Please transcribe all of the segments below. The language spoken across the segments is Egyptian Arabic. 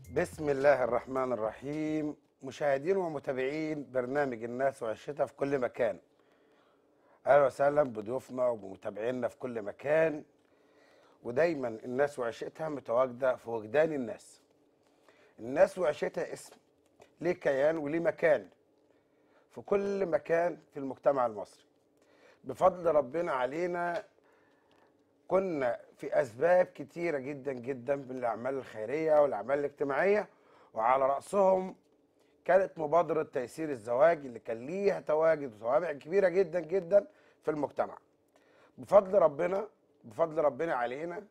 بسم الله الرحمن الرحيم مشاهدين ومتابعين برنامج الناس وعشتها في كل مكان اهلا وسهلا بضيوفنا وبمتابعينا في كل مكان ودايما الناس وعشتها متواجده في وجدان الناس الناس وعشتها اسم ليه كيان وليه مكان في كل مكان في المجتمع المصري بفضل ربنا علينا كنا في اسباب كتيره جدا جدا من الاعمال الخيريه والاعمال الاجتماعيه وعلى راسهم كانت مبادره تيسير الزواج اللي كان ليها تواجد وتوابع كبيره جدا جدا في المجتمع بفضل ربنا بفضل ربنا علينا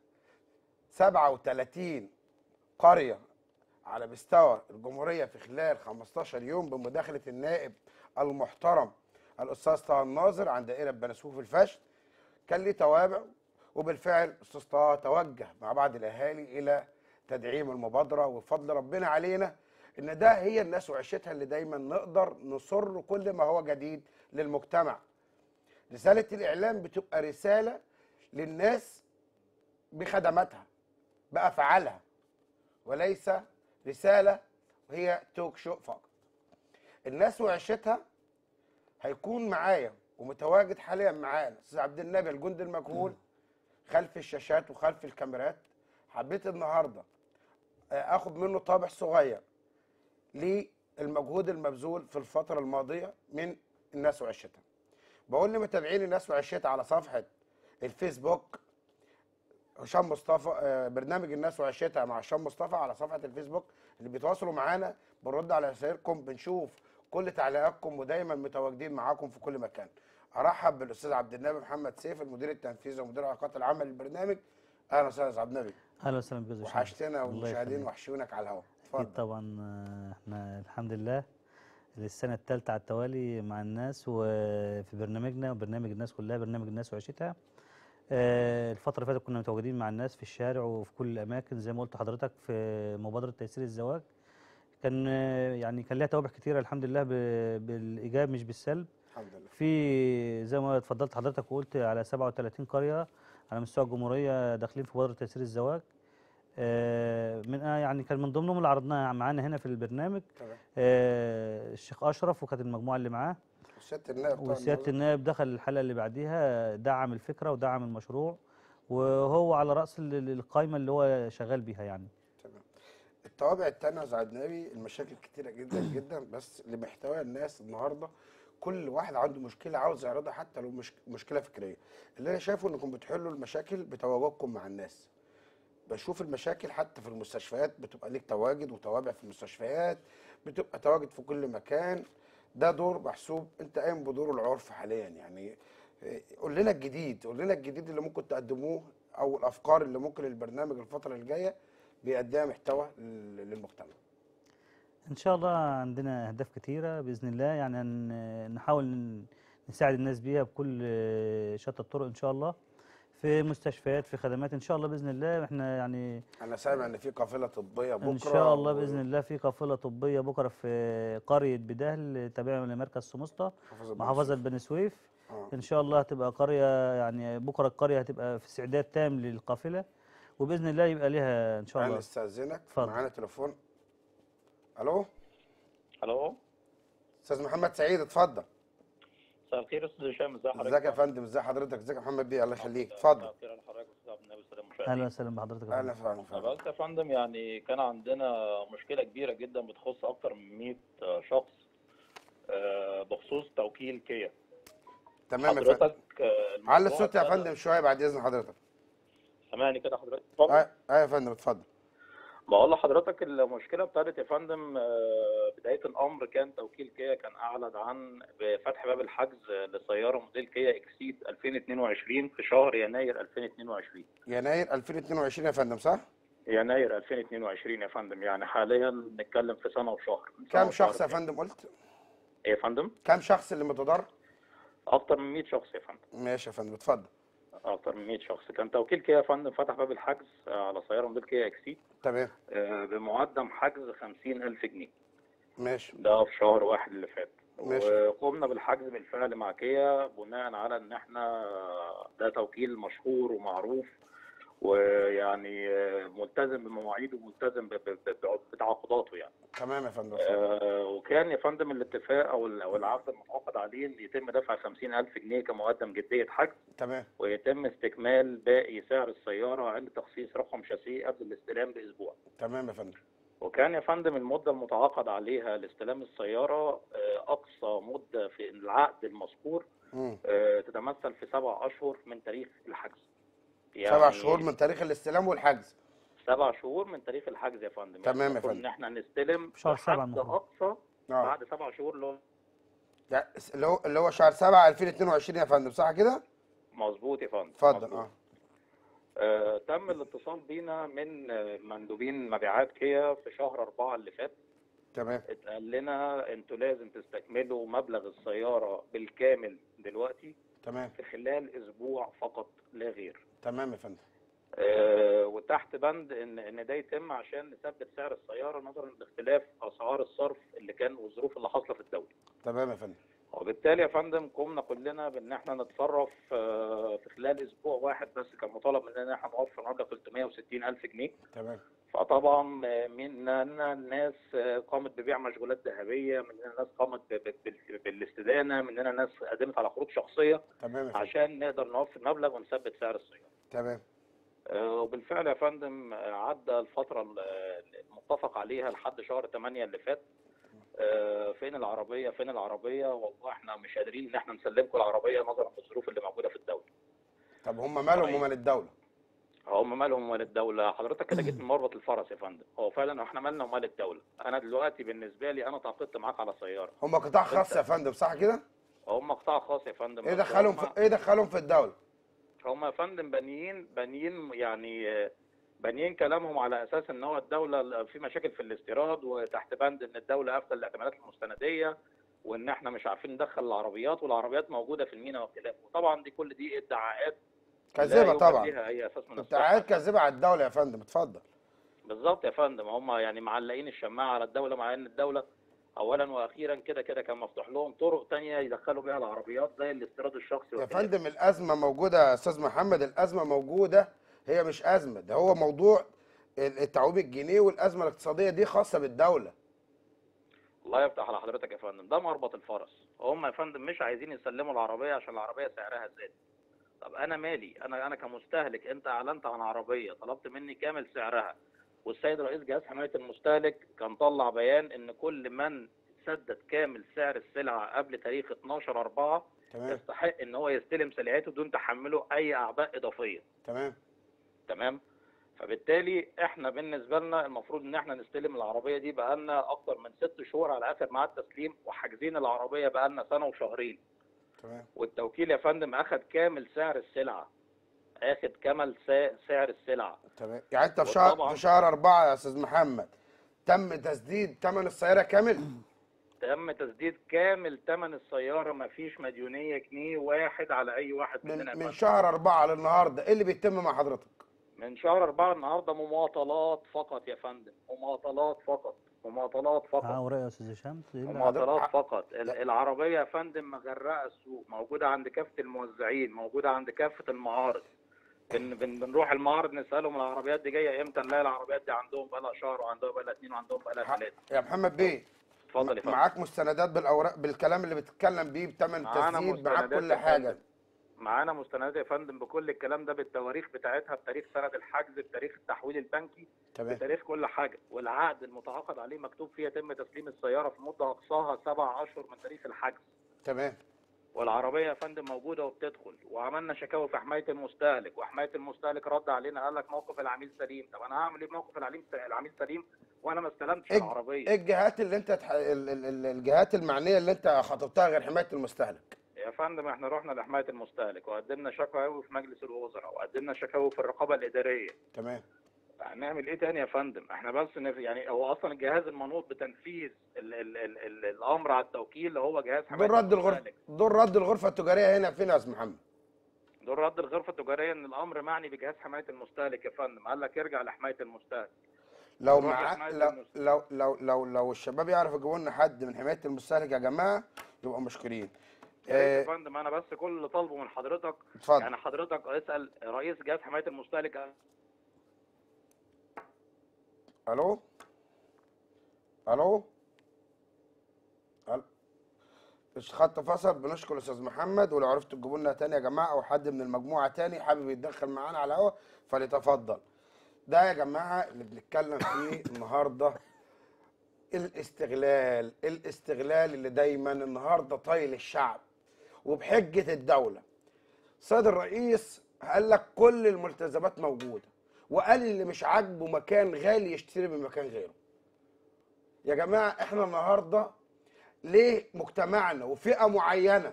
37 قريه على مستوى الجمهوريه في خلال 15 يوم بمداخله النائب المحترم الاستاذ طه الناظر عن دائره بني سويف الفشل كان ليه توابع وبالفعل استاذ طه توجه مع بعض الاهالي الى تدعيم المبادره وبفضل ربنا علينا ان ده هي الناس وعشتها اللي دايما نقدر نصر كل ما هو جديد للمجتمع رساله الاعلام بتبقى رساله للناس بخدماتها بافعالها وليس رساله هي توك شو فقط الناس وعشتها هيكون معايا ومتواجد حاليا معانا استاذ عبد النبي الجندي المجهول خلف الشاشات وخلف الكاميرات حبيت النهارده اخد منه طابع صغير للمجهود المبذول في الفتره الماضيه من الناس وعشتها بقول لمتابعين الناس وعشتها على صفحه الفيسبوك هشام مصطفى آه، برنامج الناس وعشتها مع هشام مصطفى على صفحه الفيسبوك اللي بيتواصلوا معانا بنرد على رسائلكم بنشوف كل تعليقاتكم ودايما متواجدين معاكم في كل مكان ارحب بالاستاذ عبد النبي محمد سيف المدير التنفيذي ومدير العلاقات العامه للبرنامج اهلا وسهلا يا استاذ عبد النبي اهلا وسهلا بك يا أستاذ وحشتنا الله والمشاهدين يخليك. وحشونك على الهواء اكيد اتفضل طبعا آه، احنا الحمد لله السنه الثالثه على التوالي مع الناس وفي برنامجنا وبرنامج الناس كلها برنامج الناس وعيشتها آه، الفتره اللي فاتت كنا متواجدين مع الناس في الشارع وفي كل الاماكن زي ما قلت لحضرتك في مبادره تيسير الزواج كان آه، يعني كان لها توابع كتيره الحمد لله ب- بالايجاب مش بالسلب الحمد لله في زي ما اتفضلت حضرتك وقلت على 37 قريه على مستوى الجمهوريه داخلين في مبادره تيسير الزواج آه، من آه، يعني كان من ضمنهم اللي عرضناها معانا هنا في البرنامج تمام آه، الشيخ اشرف وكانت المجموعه اللي معاه وسياده النائب طبعا وسياده النائب دخل الحلقه اللي بعديها دعم الفكره ودعم المشروع وهو على راس ال- ال- القائمه اللي هو شغال بيها يعني تمام الطوابع التانية يا استاذ النبي المشاكل كتيرة جدا جدا بس لمحتوى الناس النهارده كل واحد عنده مشكلة عاوز يعرضها حتى لو مش مشكلة فكرية اللي انا شايفه انكم بتحلوا المشاكل بتواجدكم مع الناس بشوف المشاكل حتى في المستشفيات بتبقى ليك تواجد وتوابع في المستشفيات بتبقى تواجد في كل مكان ده دور محسوب انت قايم بدور العرف حاليا يعني إيه، قول لنا الجديد قول لنا الجديد اللي ممكن تقدموه او الافكار اللي ممكن البرنامج الفترة الجاية بيقدمها محتوى لل- للمجتمع ان شاء الله عندنا اهداف كتيره باذن الله يعني هن- نحاول ن- نساعد الناس بيها بكل آه، شتى الطرق ان شاء الله في مستشفيات في خدمات ان شاء الله باذن الله احنا يعني انا سامع ان في قافله طبيه بكره ان شاء الله و- باذن الله في قافله طبيه بكره في قريه بدهل تابعه لمركز سمسطه محافظة بني محافظه سويف. بني سويف آه. ان شاء الله هتبقى قريه يعني بكره القريه هتبقى في استعداد تام للقافله وباذن الله يبقى ليها ان شاء انا الله استاذنك اتفضل. معانا تليفون الو الو استاذ محمد سعيد اتفضل مساء الخير استاذ هشام ازي حضرتك ازيك يا فندم ازي حضرتك ازيك يا محمد بيه الله يخليك اتفضل مساء الخير على حضرتك استاذ عبد النبي السلام اهلا مشاهدين وسهلا بحضرتك يا اهلا فندم. وسهلا انا بس يا فندم يعني كان عندنا مشكله كبيره جدا بتخص اكتر من 100 شخص آه، بخصوص توكيل كيا تمام يا فندم حضرتك آه، الموضوع على الصوت يا ابتدى- فندم شويه بعد اذن حضرتك سامعني كده حضرتك اتفضل. اه آه يا فندم اتفضل بقول لحضرتك المشكله ابتدت يا فندم آه، بدايه الامر كان توكيل كيا كان اعلن عن فتح باب الحجز لسياره موديل كيا اكسيد 2022 في شهر يناير 2022 يناير 2022 يا فندم صح يناير 2022 يا فندم يعني حاليا نتكلم في سنه وشهر سنة كام وشهر شخص يا كده. فندم قلت ايه يا فندم كام شخص اللي متضرر اكتر من 100 شخص يا فندم ماشي يا فندم اتفضل اكتر من 100 شخص كان توكيل كيا يا فندم فتح باب الحجز آه، على سياره موديل كيا اكسيد تمام آه، بمقدم حجز 50000 جنيه ماشي ده في شهر واحد اللي فات ماشي. وقمنا بالحجز بالفعل مع كيا بناء على ان احنا ده توكيل مشهور ومعروف ويعني آه، ملتزم بمواعيده وملتزم ب- ب- ب- بتعاقداته يعني تمام يا فندم آه، وكان يا فندم الاتفاق او ال- او العقد المتعاقد عليه ان يتم دفع 50000 جنيه كمقدم جديه حجز تمام ويتم استكمال باقي سعر السياره عند تخصيص رقم شاسيه قبل الاستلام باسبوع تمام يا فندم وكان يا فندم المده المتعاقد عليها لاستلام السياره آه، اقصى مده في العقد المذكور مم. آه، تتمثل في سبع اشهر من تاريخ الحجز سبع شهور من تاريخ الاستلام والحجز سبع شهور من تاريخ الحجز يا فندم تمام يا المفروض فندم. ان احنا نستلم شهر سبعة بحد المفروض. اقصى اه بعد سبع شهور اللي هو يعني اللي هو اللي هو شهر 7 2022 يا فندم صح كده؟ مظبوط يا فندم اتفضل مظبوط. اه آه، تم الاتصال بينا من آه، مندوبين مبيعات كيا في شهر أربعة اللي فات تمام اتقال لنا انتوا لازم تستكملوا مبلغ السيارة بالكامل دلوقتي تمام في خلال أسبوع فقط لا غير تمام يا فندم آه، وتحت بند ان ان ده يتم عشان نثبت سعر السيارة نظرا لاختلاف أسعار الصرف اللي كان والظروف اللي حاصلة في الدولة تمام يا فندم وبالتالي يا فندم قمنا كلنا بان احنا نتصرف آه، في خلال اسبوع واحد بس كان مطالب مننا ان احنا نوفر مبلغ 360 الف جنيه تمام فطبعا آه، مننا الناس آه، قامت ببيع مشغولات ذهبيه مننا ناس قامت ب- ب- بال- بالاستدانه مننا ناس قدمت على خروج شخصيه تمام يا فندم عشان نقدر نوفر مبلغ ونثبت سعر السياره تمام آه، وبالفعل يا فندم آه، عدى الفترة ال- المتفق عليها لحد شهر 8 اللي فات آه، فين العربية فين العربية والله احنا مش قادرين ان احنا نسلمكم العربية نظرا للظروف اللي موجودة في الدولة طب هم مالهم طيب. ومال الدوله؟ هم مالهم ومال الدولة حضرتك كده جيت من مربط الفرس يا فندم هو فعلا احنا مالنا ومال الدولة انا دلوقتي بالنسبة لي انا تعاقدت معاك على سيارة هم قطاع خاص يا فندم صح كده؟ هم قطاع خاص يا فندم ايه بس دخلهم هم- في ايه دخلهم في الدوله؟ هم يا فندم بانيين بانيين يعني آه، بانيين كلامهم على اساس ان هو الدوله في مشاكل في الاستيراد وتحت بند ان الدوله قافله الاعتمادات المستنديه وان احنا مش عارفين ندخل العربيات والعربيات موجوده في المينا وخلافه وطبعا دي كل دي ادعاءات لا كذبه يوجد طبعا ليها اي اساس من الصحه ادعاءات كذبه على الدوله يا فندم اتفضل بالظبط يا فندم هم يعني معلقين الشماعه على الدوله مع ان الدوله اولا واخيرا كده كده كان مفتوح لهم طرق تانية يدخلوا بيها العربيات زي الاستيراد الشخصي يا وخلافه. فندم الازمه موجوده يا استاذ محمد الازمه موجوده هي مش ازمه ده هو موضوع التعويم الجنيه والازمه الاقتصاديه دي خاصه بالدوله الله يفتح على حضرتك يا فندم ده مربط الفرس هم يا فندم مش عايزين يسلموا العربيه عشان العربيه سعرها زاد طب انا مالي انا انا كمستهلك انت اعلنت عن عربيه طلبت مني كامل سعرها والسيد رئيس جهاز حمايه المستهلك كان طلع بيان ان كل من سدد كامل سعر السلعه قبل تاريخ 12 4 تمام يستحق ان هو يستلم سلعته دون تحمله اي اعباء اضافيه تمام تمام فبالتالي احنا بالنسبه لنا المفروض ان احنا نستلم العربيه دي بقالنا اكتر من ست شهور على اخر ميعاد تسليم وحاجزين العربيه بقالنا سنه وشهرين تمام والتوكيل يا فندم اخد كامل سعر السلعه اخد كامل سا- سعر السلعه تمام يعني انت في شهر وطبعاً- في شهر أربعة يا استاذ محمد تم تسديد ثمن السياره كامل تم تسديد كامل ثمن السياره ما فيش مديونيه جنيه واحد على اي واحد مننا يا من من فندم. شهر أربعة للنهارده ايه اللي بيتم مع حضرتك من شهر أربعة النهارده مماطلات فقط يا فندم مماطلات فقط مماطلات فقط معاه اوراق يا استاذ هشام تقول لي؟ معطلات حضرتك- فقط ال- لا. العربية يا فندم مغرقة السوق موجودة عند كافة الموزعين موجودة عند كافة المعارض بن بن بنروح المعارض نسألهم العربيات دي جاية امتى نلاقي العربيات دي عندهم بقالها شهر وعندهم بقالها اتنين وعندهم بقالها ح- ثلاثة يا محمد بيه اتفضل يا فندم معاك مستندات بالاوراق بالكلام اللي بتتكلم بيه بثمن معانا تسديد معاك مستندات كل يا حاجه فندم. معانا مستندات يا فندم بكل الكلام ده بالتواريخ بتاعتها بتاريخ سنة الحجز بتاريخ التحويل البنكي تمام بتاريخ كل حاجة والعقد المتعاقد عليه مكتوب فيه يتم تسليم السيارة في مدة أقصاها سبع أشهر من تاريخ الحجز تمام والعربيه يا فندم موجوده وبتدخل وعملنا شكاوي في حمايه المستهلك وحمايه المستهلك رد علينا قال لك موقف العميل سليم طب انا هعمل ايه موقف العميل العميل سليم وانا ما استلمتش إيه- العربيه ايه الجهات اللي انت تح... ال- ال- ال- الجهات المعنيه اللي انت خاطبتها غير حمايه المستهلك يا فندم احنا رحنا لحمايه المستهلك وقدمنا شكاوي في مجلس الوزراء وقدمنا شكاوي في الرقابه الاداريه تمام هنعمل ايه تاني يا فندم احنا بس نف... يعني هو اصلا الجهاز المنوط بتنفيذ ال... ال... ال... ال... الامر على التوكيل هو جهاز حمايه دول رد الغرفه المستهلك دول رد الغرفه التجاريه هنا فين يا استاذ محمد دول رد الغرفه التجاريه ان الامر معني بجهاز حمايه المستهلك يا فندم قال لك ارجع لحمايه المستهلك لو نروح مع لحماية لو المستهلك. لو لو لو, لو الشباب يعرفوا يجيبوا لنا حد من حمايه المستهلك يا جماعه يبقوا مشكورين يا ريت آه، يا فندم انا بس كل اللي طالبه من حضرتك اتفضل يعني حضرتك اسال رئيس جهاز حمايه المستهلك الو الو الو الخط فصل بنشكر الاستاذ محمد ولو عرفتوا تجيبوا لنا تاني يا جماعه او حد من المجموعه تاني حابب يتدخل معانا على الهوا فليتفضل ده يا جماعه اللي بنتكلم فيه النهارده الاستغلال الاستغلال اللي دايما النهارده طايل الشعب وبحجه الدوله سيد الرئيس قال لك كل الملتزمات موجوده وقال اللي مش عاجبه مكان غالي يشتري من مكان غيره يا جماعه احنا النهارده ليه مجتمعنا وفئه معينه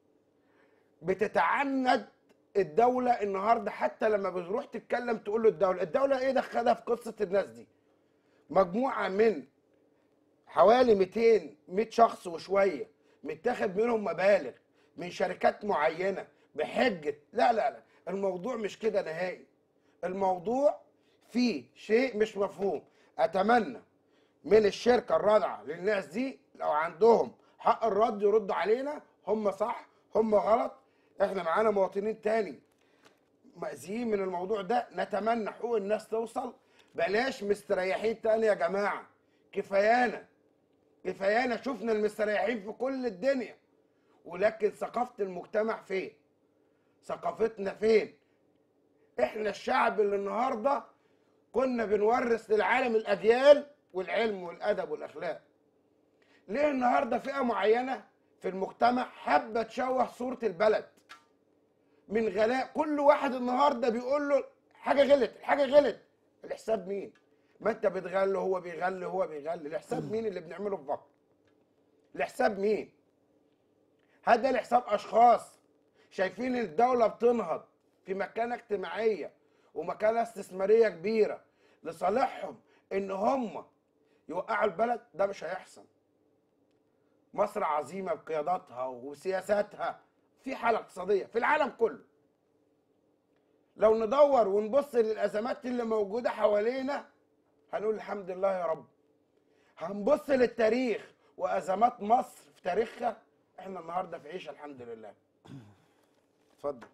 بتتعند الدوله النهارده حتى لما بتروح تتكلم تقول له الدوله الدوله ايه دخلها في قصه الناس دي مجموعه من حوالي 200 100 شخص وشويه متاخد منهم مبالغ من شركات معينه بحجه لا لا لا الموضوع مش كده نهائي الموضوع فيه شيء مش مفهوم اتمنى من الشركه الرادعه للناس دي لو عندهم حق الرد يردوا علينا هم صح هم غلط احنا معانا مواطنين تاني مأذيين من الموضوع ده نتمنى حقوق الناس توصل بلاش مستريحين تاني يا جماعه كفايانا كفايانا شفنا المستريحين في كل الدنيا ولكن ثقافه المجتمع فين ثقافتنا فين احنا الشعب اللي النهارده كنا بنورث للعالم الاجيال والعلم والادب والاخلاق ليه النهارده فئه معينه في المجتمع حابه تشوه صوره البلد من غلاء كل واحد النهارده بيقول له حاجه غلط الحاجه غلط الحساب مين ما انت بتغلي هو بيغلي هو بيغلي الحساب مين اللي بنعمله في بكر الحساب مين هذا الحساب اشخاص شايفين الدوله بتنهض في مكانه اجتماعيه ومكانه استثماريه كبيره لصالحهم ان هم يوقعوا البلد ده مش هيحصل مصر عظيمه بقياداتها وسياساتها في حاله اقتصاديه في العالم كله لو ندور ونبص للازمات اللي موجوده حوالينا هنقول الحمد لله يا رب هنبص للتاريخ وازمات مصر في تاريخها احنا النهارده في عيشه الحمد لله اتفضل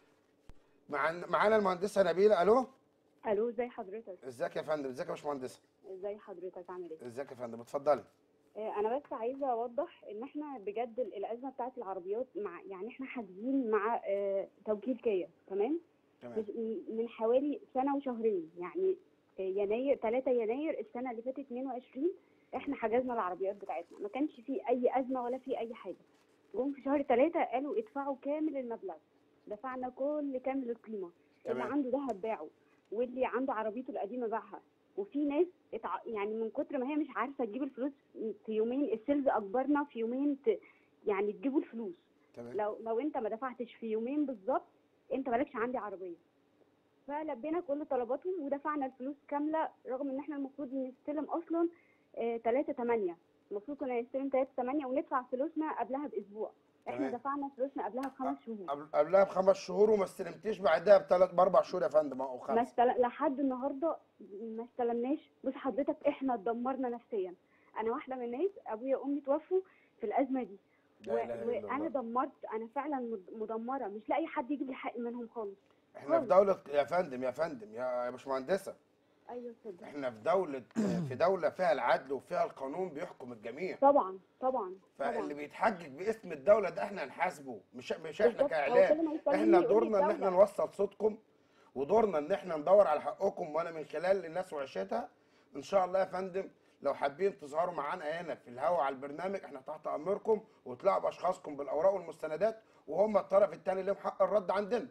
مع معانا المهندسه نبيله الو الو ازي حضرتك ازيك يا فندم ازيك يا باشمهندسه ازي حضرتك عامل ايه ازيك يا فندم اتفضلي آه، انا بس عايزه اوضح ان احنا بجد الازمه بتاعت العربيات مع يعني احنا حاجزين مع آه، توكيل كيا تمام تمام بس م- من حوالي سنه وشهرين يعني آه، يناير 3 يناير السنه اللي فاتت 22 احنا حجزنا العربيات بتاعتنا ما كانش في اي ازمه ولا في اي حاجه جم في شهر 3 قالوا ادفعوا كامل المبلغ دفعنا كل كامل القيمه اللي تمام. عنده دهب باعه واللي عنده عربيته القديمه باعها وفي ناس اتع... يعني من كتر ما هي مش عارفه تجيب الفلوس في يومين السيلز اجبرنا في يومين ت... يعني تجيبوا الفلوس تمام لو لو انت ما دفعتش في يومين بالظبط انت مالكش عندي عربيه فلبينا كل طلباتهم ودفعنا الفلوس كامله رغم ان احنا المفروض نستلم اصلا 3 8 المفروض كنا نستلم 3 8 وندفع فلوسنا قبلها باسبوع احنا تمام. دفعنا فلوسنا قبلها بخمس شهور قبل- قبلها بخمس شهور وما استلمتيش بعدها بثلاث باربع شهور يا فندم او ما خمس استل... لحد النهارده ما استلمناش بص حضرتك احنا اتدمرنا نفسيا انا واحده من الناس ابويا وامي توفوا في الازمه دي و... لا إله إلا وانا الله. دمرت انا فعلا مد- مدمره مش لاقي حد يجيب لي حق منهم خالص احنا في دولة يا فندم يا فندم يا يا باشمهندسة ايوه صدق احنا في دولة في دولة فيها العدل وفيها القانون بيحكم الجميع طبعا طبعا فاللي طبعا بيتحجج باسم الدولة ده احنا هنحاسبه مش مش احنا بالظبط. هو كاعلام كل ما يسألني احنا يقول لي دورنا ان الدولة. احنا نوصل صوتكم ودورنا ان احنا ندور على حقكم وانا من خلال الناس وعيشتها ان شاء الله يا فندم لو حابين تظهروا معانا هنا في الهوا على البرنامج احنا تحت امركم وتلاقوا باشخاصكم بالاوراق والمستندات وهم الطرف الثاني لهم حق الرد عندنا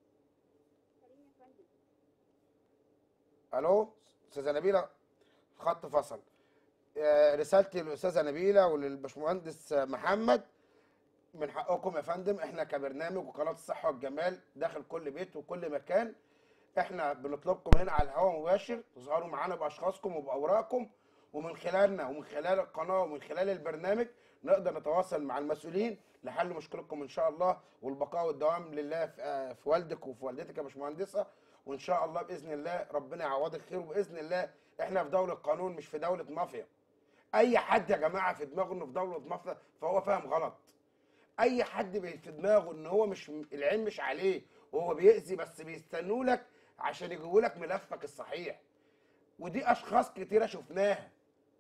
الو استاذه نبيله خط فصل آه، رسالتي للاستاذه نبيله وللباشمهندس محمد من حقكم يا فندم احنا كبرنامج وقناه الصحه والجمال داخل كل بيت وكل مكان احنا بنطلبكم هنا على الهواء مباشر تظهروا معانا باشخاصكم وباوراقكم ومن خلالنا ومن خلال القناه ومن خلال البرنامج نقدر نتواصل مع المسؤولين لحل مشكلتكم ان شاء الله والبقاء والدوام لله في آه، في والدك وفي والدتك يا باشمهندسه وان شاء الله باذن الله ربنا يعوضك خير وباذن الله احنا في دوله قانون مش في دوله مافيا اي حد يا جماعه في دماغه انه في دوله مافيا فهو فاهم غلط اي حد بي- في دماغه ان هو مش العين مش عليه وهو بيأذي بس بيستنوا لك عشان يجيبوا لك ملفك الصحيح ودي اشخاص كتيره شفناها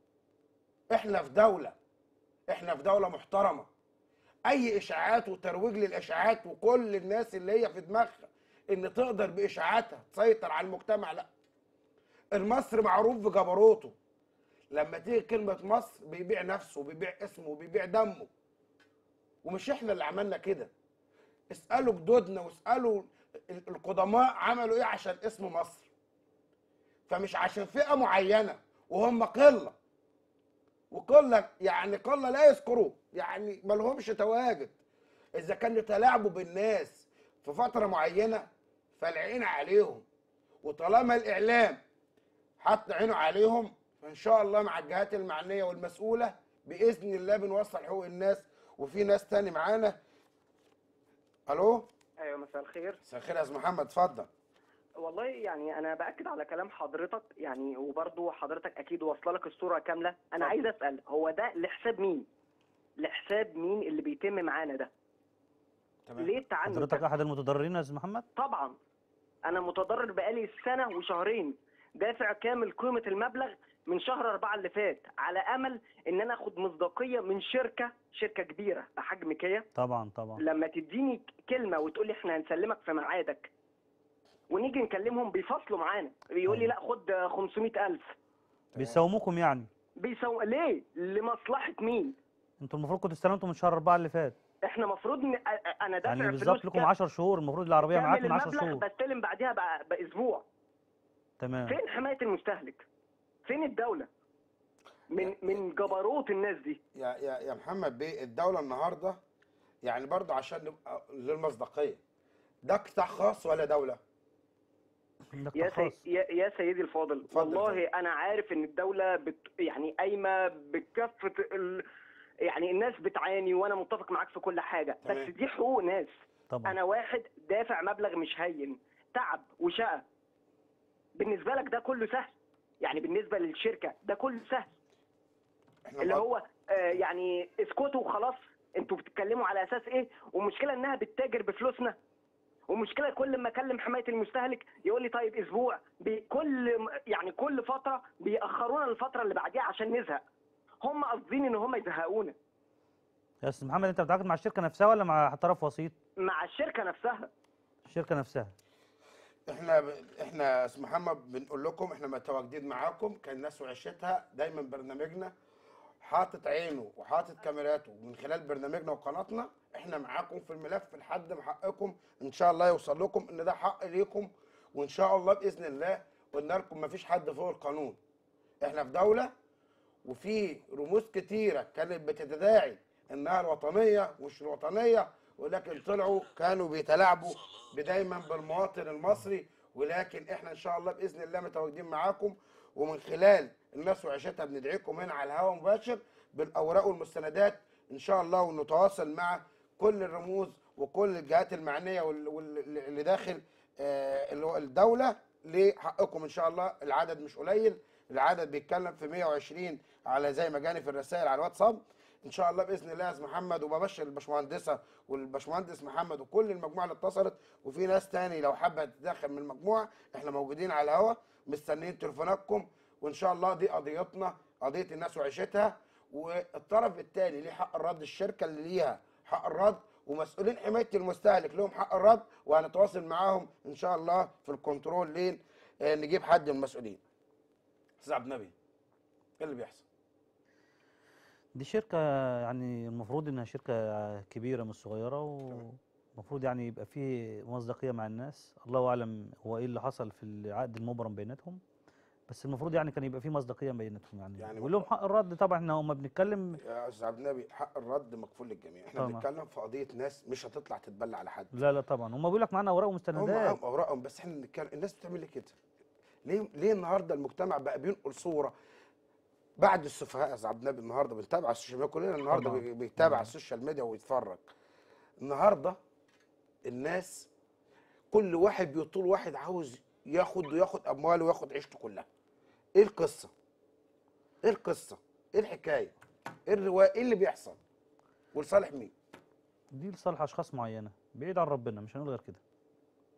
احنا في دوله احنا في دوله محترمه اي اشاعات وترويج للاشاعات وكل الناس اللي هي في دماغها ان تقدر باشاعاتها تسيطر على المجتمع لا المصري معروف بجبروته لما تيجي كلمه مصر بيبيع نفسه وبيبيع اسمه وبيبيع دمه ومش احنا اللي عملنا كده اسالوا جدودنا واسالوا ال- القدماء عملوا ايه عشان اسم مصر فمش عشان فئه معينه وهم قله وقله يعني قله لا يذكروا يعني ما لهمش تواجد اذا كانوا تلاعبوا بالناس في فتره معينه فالعين عليهم وطالما الاعلام حط عينه عليهم فان شاء الله مع الجهات المعنيه والمسؤوله باذن الله بنوصل حقوق الناس وفي ناس تاني معانا الو ايوه مساء الخير مساء الخير يا استاذ محمد اتفضل والله يعني انا باكد على كلام حضرتك يعني وبرضه حضرتك اكيد واصله لك الصوره كامله انا اتفضل. عايز اسال هو ده لحساب مين لحساب مين اللي بيتم معانا ده ليه التعنت حضرتك ده؟ احد المتضررين يا استاذ محمد طبعا انا متضرر بقالي سنه وشهرين دافع كامل قيمه المبلغ من شهر أربعة اللي فات على امل ان انا اخد مصداقيه من شركه شركه كبيره بحجم كيا طبعا طبعا لما تديني كلمه وتقول لي احنا هنسلمك في ميعادك ونيجي نكلمهم بيفصلوا معانا بيقول لي لا خد 500000 بيساوموكم يعني بيسو ليه لمصلحه مين انتوا المفروض كنتوا استلمتوا من شهر أربعة اللي فات احنا مفروض ن... أ- أ- انا دافع يعني فلوس بالظبط لكم كام- 10 شهور المفروض العربيه معاك كامل من 10 المبلغ شهور بستلم بعدها بقى باسبوع تمام فين حمايه المستهلك فين الدوله من من جبروت الناس دي يا يا يا محمد بيه الدوله النهارده يعني برضه عشان نبقى للمصداقيه ده قطاع خاص ولا دوله؟ عندك يا, تخصص. سي... يا يا سيدي الفاضل اتفضل، والله اتفضل. انا عارف ان الدوله بت... يعني قايمه بكافه ال... يعني الناس بتعاني وانا متفق معاك في كل حاجه تمام. بس دي حقوق ناس طبعا انا واحد دافع مبلغ مش هين تعب وشقى بالنسبه لك ده كله سهل يعني بالنسبه للشركه ده كله سهل احنا اللي مقض- هو آه يعني اسكتوا وخلاص انتوا بتتكلموا على اساس ايه ومشكله انها بتتاجر بفلوسنا ومشكله كل ما اكلم حمايه المستهلك يقول لي طيب اسبوع بكل يعني كل فتره بيأخرونا الفتره اللي بعديها عشان نزهق هم قاصدين ان هم يزهقونا يا استاذ محمد انت بتتعاقد مع الشركه نفسها ولا مع طرف وسيط مع الشركه نفسها الشركه نفسها احنا ب... احنا يا استاذ محمد بنقول لكم احنا متواجدين معاكم كان الناس وعشتها دايما برنامجنا حاطط عينه وحاطط كاميراته من خلال برنامجنا وقناتنا احنا معاكم في الملف لحد ما حقكم ان شاء الله يوصل لكم ان ده حق ليكم وان شاء الله باذن الله قلنا لكم مفيش حد فوق القانون احنا في دوله وفي رموز كتيره كانت بتتداعي انها الوطنيه ومش الوطنيه ولكن طلعوا كانوا بيتلاعبوا دايما بالمواطن المصري ولكن احنا ان شاء الله باذن الله متواجدين معاكم ومن خلال الناس وعيشتها بندعيكم هنا على الهواء مباشر بالاوراق والمستندات ان شاء الله ونتواصل مع كل الرموز وكل الجهات المعنيه وال- وال- اللي داخل آه، اللي هو الدوله لحقكم ان شاء الله العدد مش قليل العدد بيتكلم في 120 على زي ما جاني في الرسائل على الواتساب ان شاء الله باذن الله يا استاذ محمد وببشر الباشمهندسه والباشمهندس محمد وكل المجموعه اللي اتصلت وفي ناس تاني لو حابه تتدخل من المجموعه احنا موجودين على الهوا مستنيين تليفوناتكم وان شاء الله دي قضيتنا قضيه الناس وعيشتها والطرف الثاني ليه حق الرد الشركه اللي ليها حق الرد ومسؤولين حمايه المستهلك لهم حق الرد وهنتواصل معاهم ان شاء الله في الكنترول لين آه، نجيب حد من المسؤولين استاذ عبد النبي ايه اللي بيحصل دي شركه يعني المفروض انها شركه كبيره مش صغيره ومفروض يعني يبقى في مصداقيه مع الناس الله اعلم هو ايه اللي حصل في العقد المبرم بيناتهم بس المفروض يعني كان يبقى في مصداقيه بيناتهم يعني, يعني يعني ولهم حق الرد طبعا احنا هم بنتكلم يا استاذ عبد النبي حق الرد مكفول للجميع احنا طبعا. بنتكلم في قضيه ناس مش هتطلع تتبلى على حد لا لا طبعا هم بيقول لك معانا اوراق هم ومستندات معاهم اوراقهم بس احنا بنتكلم الناس بتعمل ليه كده ليه ليه النهارده المجتمع بقى بينقل صوره بعد السفهاء يا استاذ عبد النبي النهارده بنتابع على السوشيال ميديا كلنا النهارده طبعا. بي- بيتابع طبعا. على السوشيال ميديا ويتفرج النهارده الناس كل واحد بيطول واحد عاوز ياخد وياخد امواله وياخد عيشته كلها ايه القصه ايه القصه ايه الحكايه ايه الروايه ايه اللي بيحصل ولصالح مين دي لصالح اشخاص معينه بعيد عن ربنا مش هنقول غير كده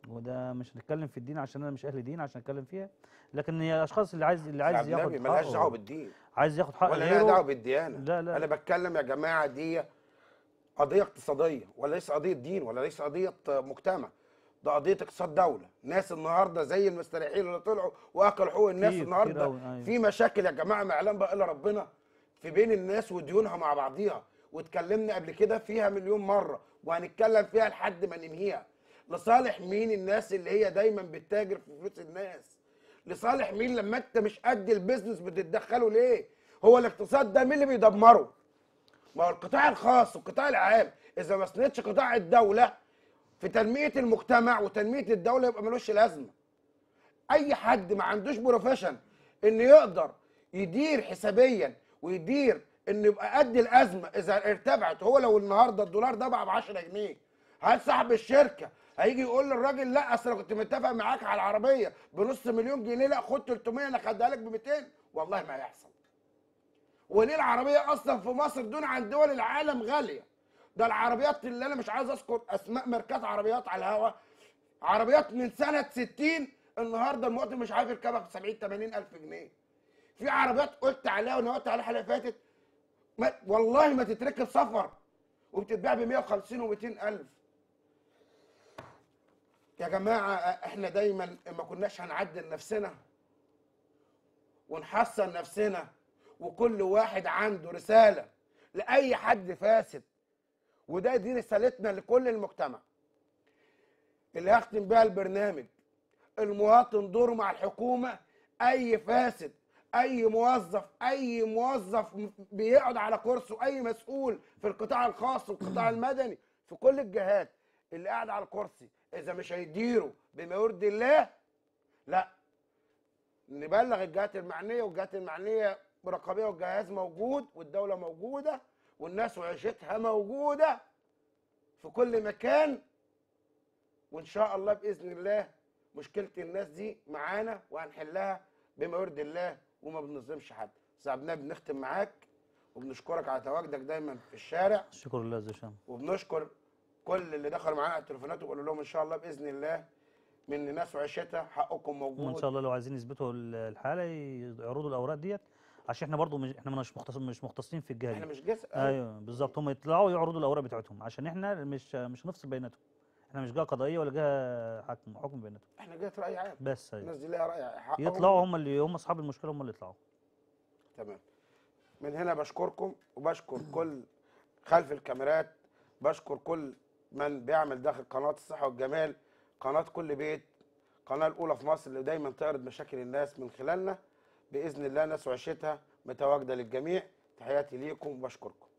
وده مش هنتكلم في الدين عشان انا مش اهل دين عشان اتكلم فيها لكن هي الاشخاص اللي عايز اللي عايز عبد ياخد النبي ملهاش حقه- دعوه بالدين عايز ياخد حق ولا لها دعوه غيره بالديانه لا لا انا بتكلم يا جماعه دي قضيه اقتصاديه وليس قضيه دين ولا ليس قضيه مجتمع ده قضيه اقتصاد دوله ناس النهارده زي المستريحين اللي طلعوا واكلوا حقوق الناس كتير- كتير النهارده أوي، أيوة. في مشاكل يا جماعه ما يعلم بقى الا ربنا في بين الناس وديونها مع بعضيها واتكلمنا قبل كده فيها مليون مره وهنتكلم فيها لحد ما ننهيها لصالح مين الناس اللي هي دايما بتتاجر في فلوس الناس لصالح مين لما انت مش قد البيزنس بتتدخله ليه هو الاقتصاد ده مين اللي بيدمره ما هو القطاع الخاص والقطاع العام اذا ما سندش قطاع الدوله في تنميه المجتمع وتنميه الدوله يبقى ملوش لازمه اي حد ما عندوش بروفيشن ان يقدر يدير حسابيا ويدير انه يبقى قد الازمه اذا ارتفعت هو لو النهارده الدولار ده بقى ب 10 جنيه هل صاحب الشركه هيجي يقول للراجل لا اصل انا كنت متفق معاك على العربيه بنص مليون جنيه لا خد 300 انا خدها لك ب 200 والله ما هيحصل وليه العربيه اصلا في مصر دون عن دول العالم غاليه ده العربيات اللي انا مش عايز اذكر اسماء ماركات عربيات على الهوا عربيات من سنه 60 النهارده المواطن مش عارف يركبها ب 70 80 الف جنيه في عربيات قلت عليها وانا قلت عليها الحلقه اللي فاتت ما والله ما تتركب سفر وبتتباع ب 150 و 200 الف يا جماعه احنا دايما ما كناش هنعدل نفسنا ونحسن نفسنا وكل واحد عنده رساله لاي حد فاسد وده دي رسالتنا لكل المجتمع اللي هختم بيها البرنامج المواطن دوره مع الحكومه اي فاسد اي موظف اي موظف م- بيقعد على كرسي اي مسؤول في القطاع الخاص والقطاع المدني في كل الجهات اللي قاعد على الكرسي اذا مش هيديره بما يرضي الله لا نبلغ الجهات المعنيه والجهات المعنيه برقابيه والجهاز موجود والدوله موجوده والناس وعيشتها موجوده في كل مكان وان شاء الله باذن الله مشكله الناس دي معانا وهنحلها بما يرضي الله وما بنظلمش حد سعدنا بنختم معاك وبنشكرك على تواجدك دايما في الشارع شكرا لله عز وجل وبنشكر كل اللي دخلوا معانا على التليفونات وبقول لهم ان شاء الله باذن الله من ناس وعيشتها حقكم وان موجود شاء الله لو عايزين يثبتوا ال- الحاله يعرضوا الاوراق ديت عشان احنا برضو مش احنا مش مختصين مش مختصين في الجهه احنا دي مش جزء ايوه بالظبط هم يطلعوا يعرضوا الاوراق بتاعتهم عشان احنا مش مش هنفصل بيناتهم احنا مش جهه قضائيه ولا جهه حكم حكم بيناتهم احنا جهه راي عام بس أيوة. الناس دي لها راي حقهم يطلعوا هم اللي هم اصحاب المشكله هم اللي يطلعوا تمام من هنا بشكركم وبشكر كل خلف الكاميرات بشكر كل من بيعمل داخل قناة الصحة والجمال قناة كل بيت قناة الأولى في مصر اللي دايما تعرض مشاكل الناس من خلالنا بإذن الله ناس وعيشتها متواجدة للجميع تحياتي ليكم وبشكركم